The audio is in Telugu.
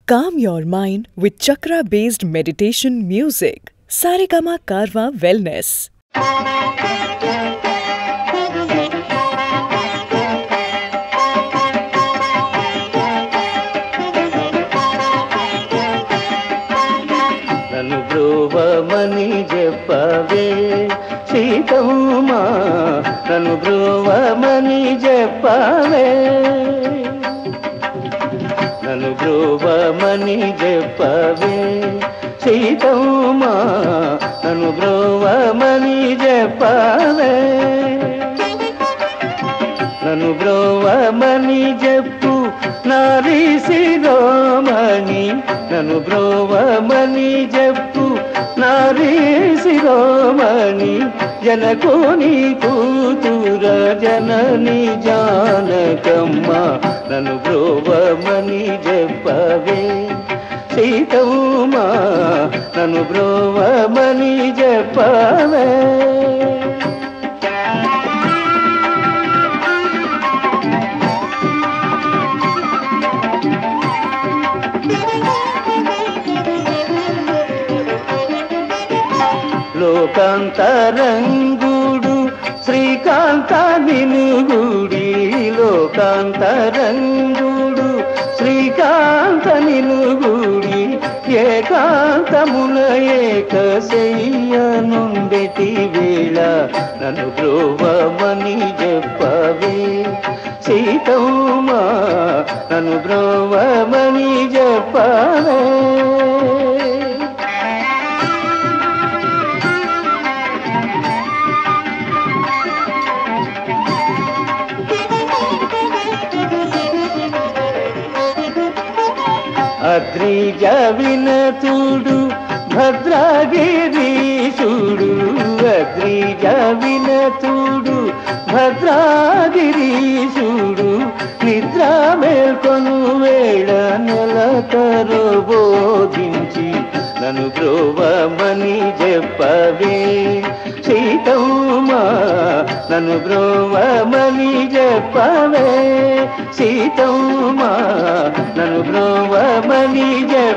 Calm your mind with chakra based meditation music. Saregama Karwa Wellness. నన్ను బ్రోవమని చెప్పవే సీతమ్మా నన్ను బ్రోవమని చెప్పవే నన్ను బ్రోవమని చెప్పవే సీతమ్మా నన్ను బ్రోవమని చెప్పవే నన్ను బ్రోవమని చెప్పు నారీ శిరోమణి నన్ను బ్రోవమని చెప్పు నారీ శిరోమణి జనకోని కూతుర జనని జానకమ్మ నన్ను బ్రోవమని చెప్పవే సీతమ్మా నన్ను బ్రోవమని చెప్పవే లోకాంతరంగుడు శ్రీకాంత నినుగుడి లోకాంతరంగుడు శ్రీకాంత నినుగుడి ఏకాంతమున ఏకశయ్య నుండెటి వేళ నన్ను బ్రోవమని చెప్పవే సీతమ్మా నన్ను బ్రోవమని చెప్పవే అద్రిజ వినతుడు భద్రగిరీశుడు అద్రిజ వినతుడు భద్రగిరీశుడు నిద్ర మేల్కొను వేళ నెలతరు బోధించి నన్ను బ్రోవమని చెప్పవే సీతమ్మా నన్ను బ్రోవమని చెప్పవే సీతమ్మా నన్ను బ్రోవమని చెప్ప